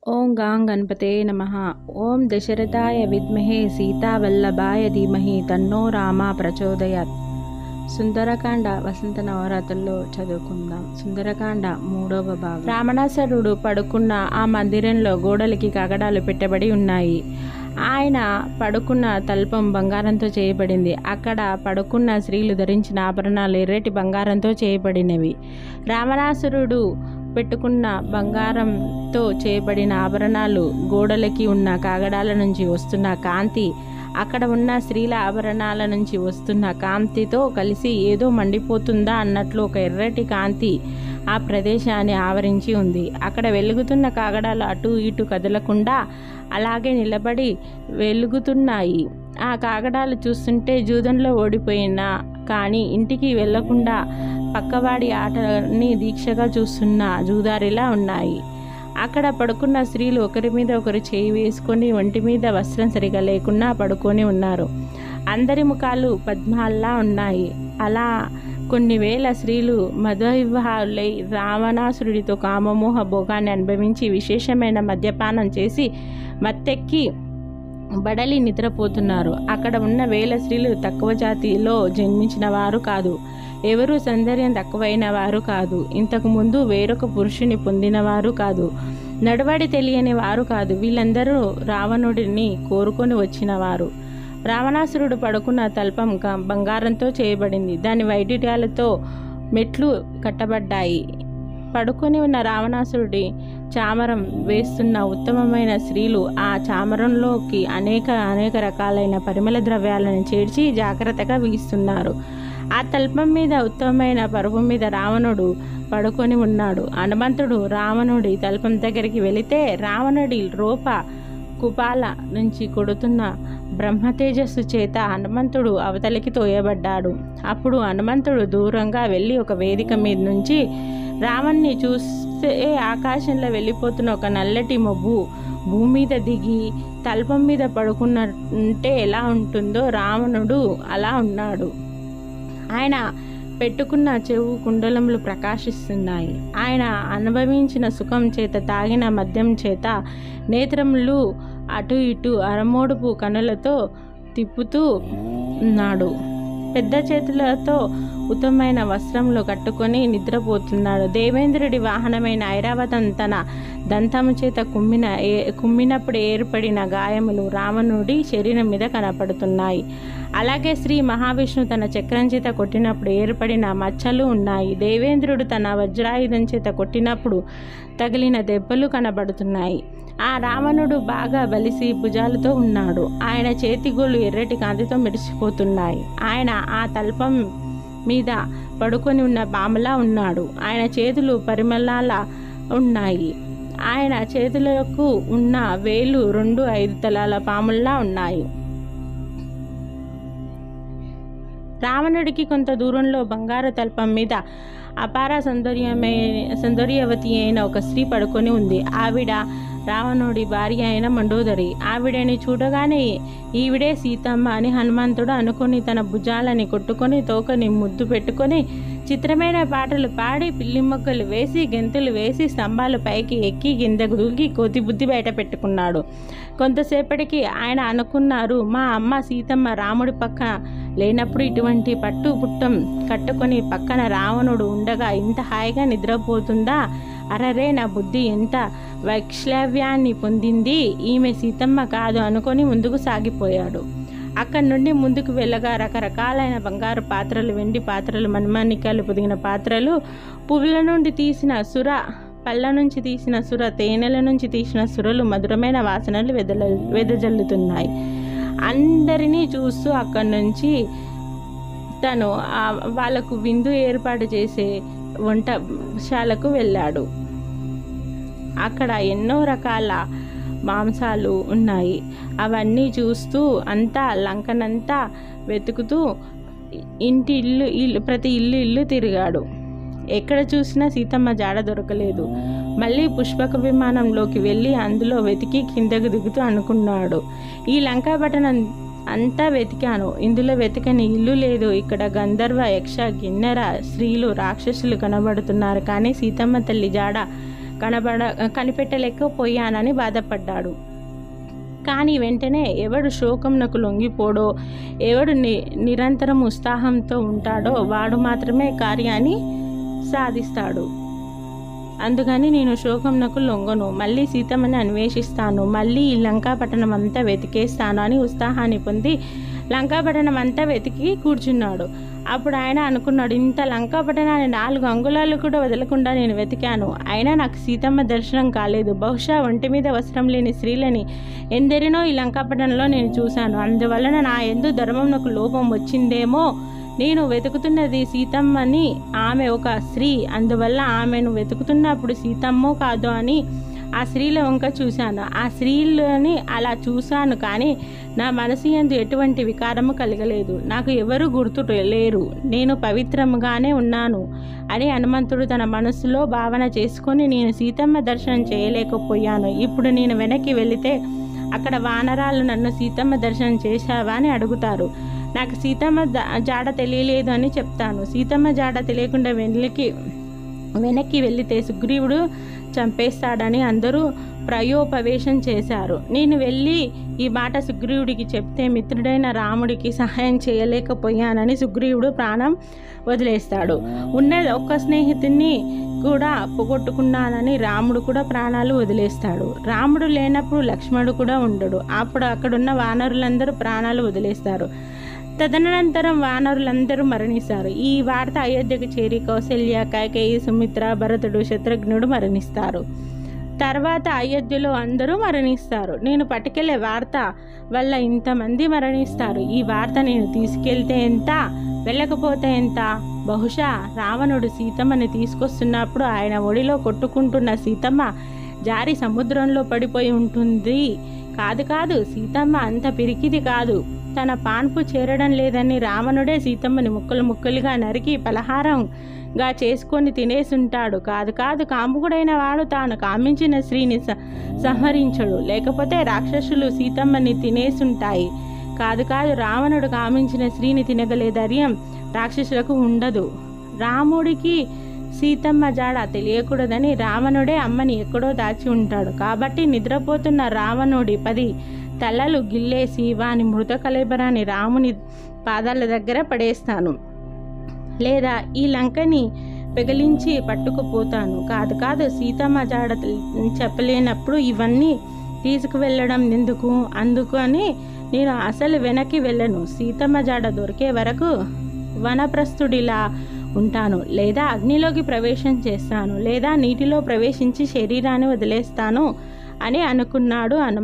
ఓం గాం గణపతే నమ ఓం దశరథాయ విద్మహే సీతావల్లభాయ ధీమహి తన్నో రామ ప్రచోదయాత్ సుందరకాండ వసంత నవరాత్రుల్లో చదువుకుందాం సుందరకాండ మూడవ భాగం రావణాసురుడు పడుకున్న ఆ మందిరంలో గోడలకి కగడాలు పెట్టబడి ఉన్నాయి ఆయన పడుకున్న తల్పం బంగారంతో చేయబడింది అక్కడ పడుకున్న స్త్రీలు ధరించిన ఆభరణాలు ఎర్రటి బంగారంతో చేయబడినవి రావణాసురుడు పెట్టుకున్న బంగారంతో చేయబడిన ఆభరణాలు గోడలకి ఉన్న కాగడాల నుంచి వస్తున్న కాంతి అక్కడ ఉన్న స్త్రీల ఆభరణాల నుంచి వస్తున్న కాంతితో కలిసి ఏదో మండిపోతుందా అన్నట్లు ఒక ఎర్రటి కాంతి ఆ ప్రదేశాన్ని ఆవరించి ఉంది అక్కడ వెలుగుతున్న కాగడాలు అటు ఇటు కదలకుండా అలాగే నిలబడి వెలుగుతున్నాయి ఆ కాగడాలు చూస్తుంటే జూదంలో ఓడిపోయినా కానీ ఇంటికి వెళ్లకుండా పక్కవాడి ఆటని దీక్షగా చూస్తున్న జూదారిలా ఉన్నాయి అక్కడ పడుకున్న స్త్రీలు ఒకరి మీద ఒకరు చేయి వేసుకొని ఒంటి మీద వస్త్రం సరిగా లేకుండా పడుకొని ఉన్నారు అందరి ముఖాలు పద్మాల్లా ఉన్నాయి అలా కొన్ని వేల స్త్రీలు మధవివాహాలై రావణాసురుడితో కామమోహ భోగాన్ని అనుభవించి విశేషమైన మద్యపానం చేసి మత్తెక్కి బడలి నిద్రపోతున్నారు అక్కడ ఉన్న వేల స్త్రీలు తక్కువ జాతిలో జన్మించిన వారు కాదు ఎవరు సౌందర్యం తక్కువైన వారు కాదు ఇంతకు ముందు వేరొక పురుషుని పొందినవారు కాదు నడవడి తెలియని వారు కాదు వీళ్ళందరూ రావణుడిని కోరుకొని వచ్చిన వారు రావణాసురుడు పడుకున్న తల్పం గ- బంగారంతో చేయబడింది దాని వైడిట్యాలతో మెట్లు కట్టబడ్డాయి పడుకొని ఉన్న రావణాసురుడి చామరం వేస్తున్న ఉత్తమమైన స్త్రీలు ఆ చామరంలోకి అనేక అనేక రకాలైన పరిమళ ద్రవ్యాలను చేర్చి జాగ్రత్తగా వీస్తున్నారు ఆ తల్పం మీద ఉత్తమమైన పరుపు మీద రావణుడు పడుకొని ఉన్నాడు హనుమంతుడు రావణుడి తల్పం దగ్గరికి వెళితే రావణుడి రూప కుపాల నుంచి కొడుతున్న బ్రహ్మతేజస్సు చేత హనుమంతుడు అవతలికి తోయబడ్డాడు అప్పుడు హనుమంతుడు దూరంగా వెళ్ళి ఒక వేదిక మీద నుంచి రావణ్ణి చూస్తే ఆకాశంలో వెళ్ళిపోతున్న ఒక నల్లటి మబ్బు భూమి మీద దిగి తల్పం మీద పడుకున్నట్టే ఎలా ఉంటుందో రావణుడు అలా ఉన్నాడు ఆయన పెట్టుకున్న చెవు కుండలములు ప్రకాశిస్తున్నాయి ఆయన అనుభవించిన సుఖం చేత తాగిన మద్యం చేత నేత్రములు అటు ఇటు అరమోడుపు కనులతో తిప్పుతూ ఉన్నాడు పెద్ద చేతులతో ఉత్తమమైన వస్త్రములు కట్టుకొని నిద్రపోతున్నాడు దేవేంద్రుడి వాహనమైన ఐరావతం తన దంతము చేత కుమ్మిన ఏ కుమ్మినప్పుడు ఏర్పడిన గాయములు రావణుడి శరీరం మీద కనపడుతున్నాయి అలాగే శ్రీ మహావిష్ణు తన చక్రం చేత కొట్టినప్పుడు ఏర్పడిన మచ్చలు ఉన్నాయి దేవేంద్రుడు తన వజ్రాయుధం చేత కొట్టినప్పుడు తగిలిన దెబ్బలు కనబడుతున్నాయి ఆ రావణుడు బాగా బలిసి భుజాలతో ఉన్నాడు ఆయన చేతిగోళ్ళు ఎర్రటి కాంతితో మెరిసిపోతున్నాయి ఆయన ఆ తల్పం మీద పడుకొని ఉన్న బామలా ఉన్నాడు ఆయన చేతులు పరిమళాల ఉన్నాయి ఆయన చేతులకు ఉన్న వేలు రెండు ఐదు తలాల పాముల్లా ఉన్నాయి రావణుడికి కొంత దూరంలో బంగారు తల్పం మీద అపార సౌందర్యమై సౌందర్యవతి అయిన ఒక స్త్రీ పడుకొని ఉంది ఆవిడ రావణుడి భార్య అయిన మండోదరి ఆవిడని చూడగానే ఈవిడే సీతమ్మ అని హనుమంతుడు అనుకొని తన భుజాలని కొట్టుకొని తోకని ముద్దు పెట్టుకొని చిత్రమైన పాటలు పాడి పిల్లి మొక్కలు వేసి గెంతులు వేసి స్తంభాలు పైకి ఎక్కి కిందకు దూకి కోతి బుద్ధి బయట పెట్టుకున్నాడు కొంతసేపటికి ఆయన అనుకున్నారు మా అమ్మ సీతమ్మ రాముడి పక్క లేనప్పుడు ఇటువంటి పట్టు పుట్టం కట్టుకొని పక్కన రావణుడు ఉండగా ఇంత హాయిగా నిద్రపోతుందా అరరే నా బుద్ధి ఎంత వైక్ష్లవ్యాన్ని పొందింది ఈమె సీతమ్మ కాదు అనుకొని ముందుకు సాగిపోయాడు అక్కడి నుండి ముందుకు వెళ్ళగా రకరకాలైన బంగారు పాత్రలు వెండి పాత్రలు మన్మాణికాలు పొదిగిన పాత్రలు పువ్వుల నుండి తీసిన సుర పళ్ళ నుంచి తీసిన సుర తేనెల నుంచి తీసిన సురలు మధురమైన వాసనలు వెదల వెదజల్లుతున్నాయి అందరినీ చూస్తూ అక్కడి నుంచి తను ఆ వాళ్ళకు విందు ఏర్పాటు చేసే వంటశాలకు వెళ్ళాడు అక్కడ ఎన్నో రకాల మాంసాలు ఉన్నాయి అవన్నీ చూస్తూ అంతా లంకనంతా వెతుకుతూ ఇంటి ఇల్లు ఇల్లు ప్రతి ఇల్లు ఇల్లు తిరిగాడు ఎక్కడ చూసినా సీతమ్మ జాడ దొరకలేదు మళ్ళీ పుష్పక విమానంలోకి వెళ్ళి అందులో వెతికి కిందకు దిగుతూ అనుకున్నాడు ఈ లంకా పట్టణం అంతా వెతికాను ఇందులో వెతకని ఇల్లు లేదు ఇక్కడ గంధర్వ యక్ష గిన్నెర స్త్రీలు రాక్షసులు కనబడుతున్నారు కానీ సీతమ్మ తల్లి జాడ కనబడ కనిపెట్టలేకపోయానని బాధపడ్డాడు కానీ వెంటనే ఎవడు శోకంనకు లొంగిపోడో ఎవడు ని నిరంతరం ఉత్సాహంతో ఉంటాడో వాడు మాత్రమే కార్యాన్ని సాధిస్తాడు అందుకని నేను శోకంనకు లొంగను మళ్ళీ సీతమ్మని అన్వేషిస్తాను మళ్ళీ ఈ లంకాపట్టణం అంతా వెతికేస్తాను అని ఉత్సాహాన్ని పొంది లంకాపట్టణం అంతా వెతికి కూర్చున్నాడు అప్పుడు ఆయన అనుకున్నాడు ఇంత లంకాపట్టణాన్ని నాలుగు అంగుళాలు కూడా వదలకుండా నేను వెతికాను అయినా నాకు సీతమ్మ దర్శనం కాలేదు బహుశా ఒంటి మీద వస్త్రం లేని స్త్రీలని ఎందరినో ఈ లంకాపట్టణంలో నేను చూశాను అందువలన నా ఎందు ధర్మంనకు లోపం వచ్చిందేమో నేను వెతుకుతున్నది సీతమ్మని ఆమె ఒక స్త్రీ అందువల్ల ఆమెను వెతుకుతున్నప్పుడు సీతమ్మో కాదు అని ఆ స్త్రీల వంక చూశాను ఆ స్త్రీలని అలా చూశాను కానీ నా మనసు ఎందు ఎటువంటి వికారము కలగలేదు నాకు ఎవరు గుర్తు లేరు నేను పవిత్రముగానే ఉన్నాను అని హనుమంతుడు తన మనసులో భావన చేసుకొని నేను సీతమ్మ దర్శనం చేయలేకపోయాను ఇప్పుడు నేను వెనక్కి వెళితే అక్కడ వానరాలు నన్ను సీతమ్మ దర్శనం చేశావా అని అడుగుతారు నాకు సీతమ్మ ద- జాడ తెలియలేదు అని చెప్తాను సీతమ్మ జాడ తెలియకుండా వెనక్కి వెనక్కి వెళితే సుగ్రీవుడు చంపేస్తాడని అందరూ ప్రయోపవేశం చేశారు నేను వెళ్ళి ఈ మాట సుగ్రీవుడికి చెప్తే మిత్రుడైన రాముడికి సహాయం చేయలేకపోయానని సుగ్రీవుడు ప్రాణం వదిలేస్తాడు ఉన్న ఒక్క స్నేహితుడిని కూడా పోగొట్టుకున్నానని రాముడు కూడా ప్రాణాలు వదిలేస్తాడు రాముడు లేనప్పుడు లక్ష్మణుడు కూడా ఉండడు అప్పుడు అక్కడున్న వానరులందరూ ప్రాణాలు వదిలేస్తారు తదనంతరం వానరులందరూ మరణిస్తారు ఈ వార్త అయోధ్యకు చేరి కౌశల్య కైకేయి సుమిత్ర భరతుడు శత్రుఘ్నుడు మరణిస్తారు తర్వాత అయోధ్యలో అందరూ మరణిస్తారు నేను పట్టుకెళ్ళే వార్త వల్ల ఇంతమంది మరణిస్తారు ఈ వార్త నేను తీసుకెళ్తే ఎంత వెళ్ళకపోతే ఎంత బహుశా రావణుడు సీతమ్మని తీసుకొస్తున్నప్పుడు ఆయన ఒడిలో కొట్టుకుంటున్న సీతమ్మ జారి సముద్రంలో పడిపోయి ఉంటుంది కాదు కాదు సీతమ్మ అంత పిరికిది కాదు తన పాన్పు చేరడం లేదని రావణుడే సీతమ్మని ముక్కలు ముక్కలుగా నరికి పలహారంగా చేసుకొని తినేసుంటాడు కాదు కాదు కాముకుడైన వాడు తాను కామించిన స్త్రీని స- సంహరించడు లేకపోతే రాక్షసులు సీతమ్మని తినేసుంటాయి కాదు కాదు రావణుడు కామించిన స్త్రీని తినగలే ధైర్యం రాక్షసులకు ఉండదు రాముడికి సీతమ్మ జాడ తెలియకూడదని రావణుడే అమ్మని ఎక్కడో దాచి ఉంటాడు కాబట్టి నిద్రపోతున్న రావణుడి పది తలలు గిల్లేసి వాని మృత కలేబరాన్ని రాముని పాదాల దగ్గర పడేస్తాను లేదా ఈ లంకని పెగిలించి పట్టుకుపోతాను కాదు కాదు సీతమ్మ జాడ తెల్- చెప్పలేనప్పుడు ఇవన్నీ తీసుకువెళ్ళడం ఎందుకు అందుకు అని నేను అసలు వెనక్కి వెళ్ళను సీతమ్మ జాడ దొరికే వరకు వనప్రస్థుడిలా ఉంటాను లేదా అగ్నిలోకి ప్రవేశం చేస్తాను లేదా నీటిలో ప్రవేశించి శరీరాన్ని వదిలేస్తాను అని అనుకున్నాడు హనుమ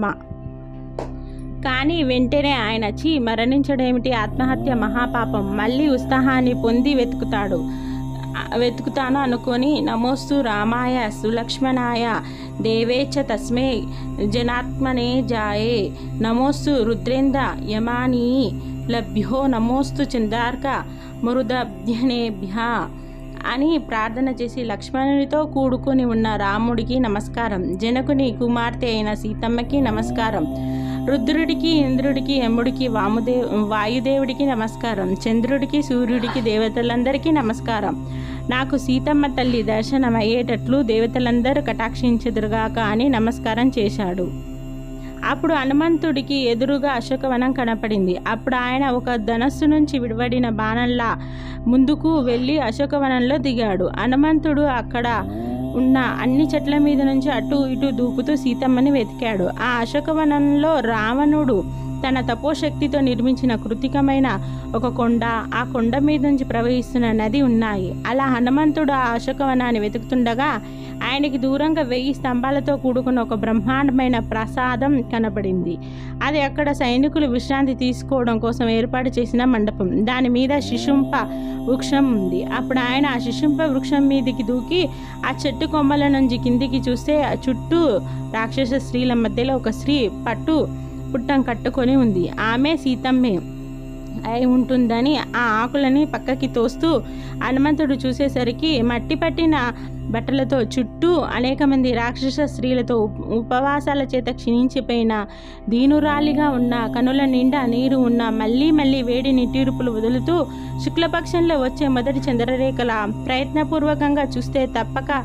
కానీ వెంటనే ఆయన చీ మరణించడేమిటి ఆత్మహత్య మహాపాపం మళ్ళీ ఉత్సాహాన్ని పొంది వెతుకుతాడు ఆ, వెతుకుతాను అనుకొని నమోస్తు రామాయ సులక్ష్మణాయ దేవేచ్చ తస్మే జనాత్మనే జాయే నమోస్తు రుద్రేంద్ర యమాని లభ్యో నమోస్తు చందార్క మరుదభ్యనేభ్య అని ప్రార్థన చేసి లక్ష్మణునితో కూడుకొని ఉన్న రాముడికి నమస్కారం జనకుని కుమార్తె అయిన సీతమ్మకి నమస్కారం రుద్రుడికి ఇంద్రుడికి యముడికి వాముదే వాయుదేవుడికి నమస్కారం చంద్రుడికి సూర్యుడికి దేవతలందరికీ నమస్కారం నాకు సీతమ్మ తల్లి దర్శనం అయ్యేటట్లు దేవతలందరూ కటాక్షించెదురుగాక అని నమస్కారం చేశాడు అప్పుడు హనుమంతుడికి ఎదురుగా అశోకవనం కనపడింది అప్పుడు ఆయన ఒక ధనస్సు నుంచి విడివడిన బాణంలా ముందుకు వెళ్ళి అశోకవనంలో దిగాడు హనుమంతుడు అక్కడ ఉన్న అన్ని చెట్ల మీద నుంచి అటు ఇటు దూకుతూ సీతమ్మని వెతికాడు ఆ అశోకవనంలో రావణుడు తన తపోశక్తితో నిర్మించిన కృతికమైన ఒక కొండ ఆ కొండ మీద నుంచి ప్రవహిస్తున్న నది ఉన్నాయి అలా హనుమంతుడు ఆ అశోకవనాన్ని వెతుకుతుండగా ఆయనకి దూరంగా వెయ్యి స్తంభాలతో కూడుకున్న ఒక బ్రహ్మాండమైన ప్రసాదం కనబడింది అది అక్కడ సైనికులు విశ్రాంతి తీసుకోవడం కోసం ఏర్పాటు చేసిన మండపం దాని మీద శిశుంప వృక్షం ఉంది అప్పుడు ఆయన ఆ శిశుంప వృక్షం మీదకి దూకి ఆ చెట్టు కొమ్మల నుంచి కిందికి చూస్తే ఆ చుట్టూ రాక్షస స్త్రీల మధ్యలో ఒక స్త్రీ పట్టు పుట్టం కట్టుకొని ఉంది ఆమె సీతమ్మే అయి ఉంటుందని ఆ ఆకులని పక్కకి తోస్తూ హనుమంతుడు చూసేసరికి మట్టి పట్టిన బట్టలతో చుట్టూ అనేక మంది రాక్షస స్త్రీలతో ఉప్- ఉపవాసాల చేత క్షీణించిపోయిన దీనురాలిగా ఉన్న కనుల నిండా నీరు ఉన్న మళ్ళీ మళ్ళీ వేడి నిట్టూర్పులు వదులుతూ శుక్లపక్షంలో వచ్చే మొదటి చంద్రరేఖల ప్రయత్నపూర్వకంగా చూస్తే తప్పక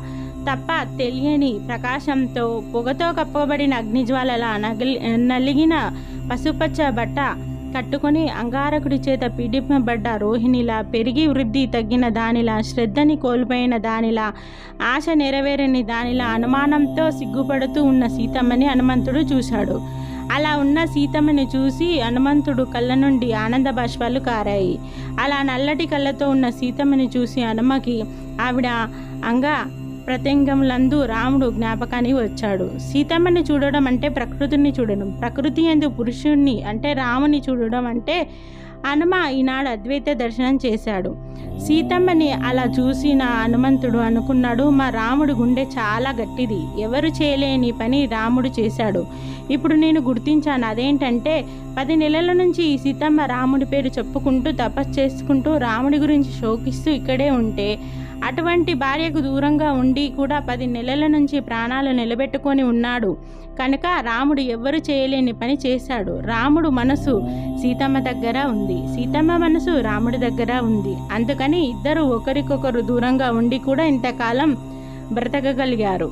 తప్ప తెలియని ప్రకాశంతో పొగతో కప్పబడిన అగ్నిజ్వాలల నగిలి నలిగిన పసుపచ్చ బట్ట కట్టుకొని అంగారకుడి చేత పీడింపబడ్డ రోహిణిలా పెరిగి వృద్ధి తగ్గిన దానిలా శ్రద్ధని కోల్పోయిన దానిలా ఆశ నెరవేరని దానిలా అనుమానంతో సిగ్గుపడుతూ ఉన్న సీతమ్మని హనుమంతుడు చూశాడు అలా ఉన్న సీతమ్మని చూసి హనుమంతుడు కళ్ళ నుండి ఆనంద బాష్పాలు కారాయి అలా నల్లటి కళ్ళతో ఉన్న సీతమ్మని చూసి హనుమకి ఆవిడ అంగ ప్రత్యంగములందు రాముడు జ్ఞాపకానికి వచ్చాడు సీతమ్మని చూడడం అంటే ప్రకృతిని చూడడం ప్రకృతి ఎందు పురుషుణ్ణి అంటే రాముని చూడడం అంటే హనుమ ఈనాడు అద్వైత దర్శనం చేశాడు సీతమ్మని అలా చూసిన హనుమంతుడు అనుకున్నాడు మా రాముడు గుండె చాలా గట్టిది ఎవరు చేయలేని పని రాముడు చేశాడు ఇప్పుడు నేను గుర్తించాను అదేంటంటే పది నెలల నుంచి ఈ సీతమ్మ రాముడి పేరు చెప్పుకుంటూ తపస్సు చేసుకుంటూ రాముడి గురించి శోకిస్తూ ఇక్కడే ఉంటే అటువంటి భార్యకు దూరంగా ఉండి కూడా పది నెలల నుంచి ప్రాణాలు నిలబెట్టుకొని ఉన్నాడు కనుక రాముడు ఎవ్వరు చేయలేని పని చేశాడు రాముడు మనసు సీతమ్మ దగ్గర ఉంది సీతమ్మ మనసు రాముడి దగ్గర ఉంది అందుకని ఇద్దరు ఒకరికొకరు దూరంగా ఉండి కూడా ఇంతకాలం బ్రతకగలిగారు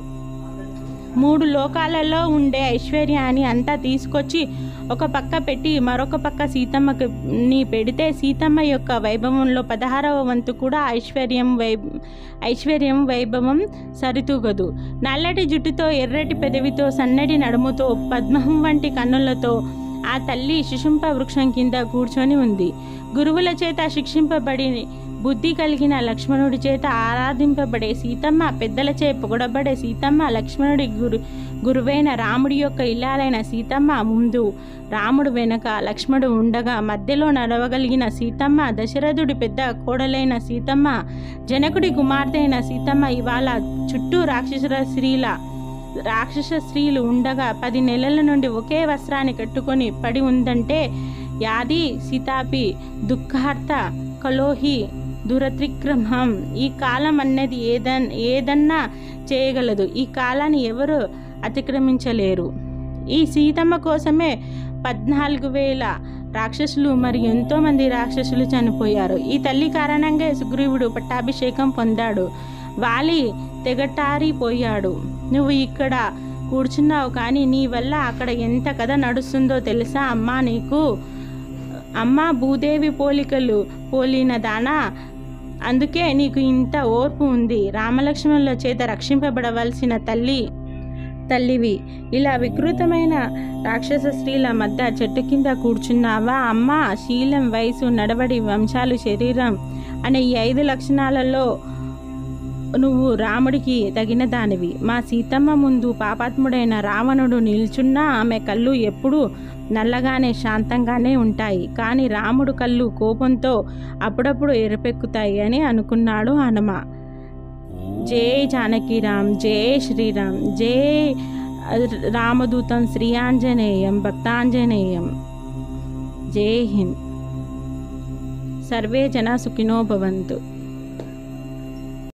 మూడు లోకాలలో ఉండే ఐశ్వర్యాన్ని అంతా తీసుకొచ్చి ఒక పక్క పెట్టి మరొక పక్క సీతమ్మకి ని పెడితే సీతమ్మ యొక్క వైభవంలో పదహారవ వంతు కూడా ఐశ్వర్యం వై ఐశ్వర్యం వైభవం సరితూగదు నల్లటి జుట్టుతో ఎర్రటి పెదవితో సన్నటి నడుముతో పద్మం వంటి కన్నులతో ఆ తల్లి శిశుంప వృక్షం కింద కూర్చొని ఉంది గురువుల చేత శిక్షింపబడి బుద్ధి కలిగిన లక్ష్మణుడి చేత ఆరాధింపబడే సీతమ్మ పెద్దలచే పొగడబడే సీతమ్మ లక్ష్మణుడి గురు గురువైన రాముడి యొక్క ఇల్లాలైన సీతమ్మ ముందు రాముడు వెనక లక్ష్మణుడు ఉండగా మధ్యలో నడవగలిగిన సీతమ్మ దశరథుడి పెద్ద కోడలైన సీతమ్మ జనకుడి కుమార్తె అయిన సీతమ్మ ఇవాళ చుట్టూ రాక్షసుల స్త్రీల రాక్షస స్త్రీలు ఉండగా పది నెలల నుండి ఒకే వస్త్రాన్ని కట్టుకొని పడి ఉందంటే యాది సీతాపి దుఃఖార్త కలోహి దురత్రిక్రమం ఈ కాలం అన్నది ఏదన్ ఏదన్నా చేయగలదు ఈ కాలాన్ని ఎవరు అతిక్రమించలేరు ఈ సీతమ్మ కోసమే పద్నాలుగు వేల రాక్షసులు మరి ఎంతో మంది రాక్షసులు చనిపోయారు ఈ తల్లి కారణంగా సుగ్రీవుడు పట్టాభిషేకం పొందాడు వాలి తెగటారిపోయాడు నువ్వు ఇక్కడ కూర్చున్నావు కానీ నీ వల్ల అక్కడ ఎంత కథ నడుస్తుందో తెలుసా అమ్మా నీకు అమ్మ భూదేవి పోలికలు పోలిన దానా అందుకే నీకు ఇంత ఓర్పు ఉంది రామలక్ష్మణుల చేత రక్షింపబడవలసిన తల్లి తల్లివి ఇలా వికృతమైన రాక్షస స్త్రీల మధ్య చెట్టు కింద కూర్చున్నావా అమ్మ శీలం వయసు నడవడి వంశాలు శరీరం అనే ఈ ఐదు లక్షణాలలో నువ్వు రాముడికి తగిన దానివి మా సీతమ్మ ముందు పాపాత్ముడైన రావణుడు నిల్చున్నా ఆమె కళ్ళు ఎప్పుడూ నల్లగానే శాంతంగానే ఉంటాయి కానీ రాముడు కళ్ళు కోపంతో అప్పుడప్పుడు ఎరపెక్కుతాయి అని అనుకున్నాడు హనుమ జై జానకిరామ్ జై శ్రీరామ్ జై రామదూతం శ్రీ ఆంజనేయం భక్తాంజనేయం జై హింద్ సర్వే జన సుఖినో భవంతు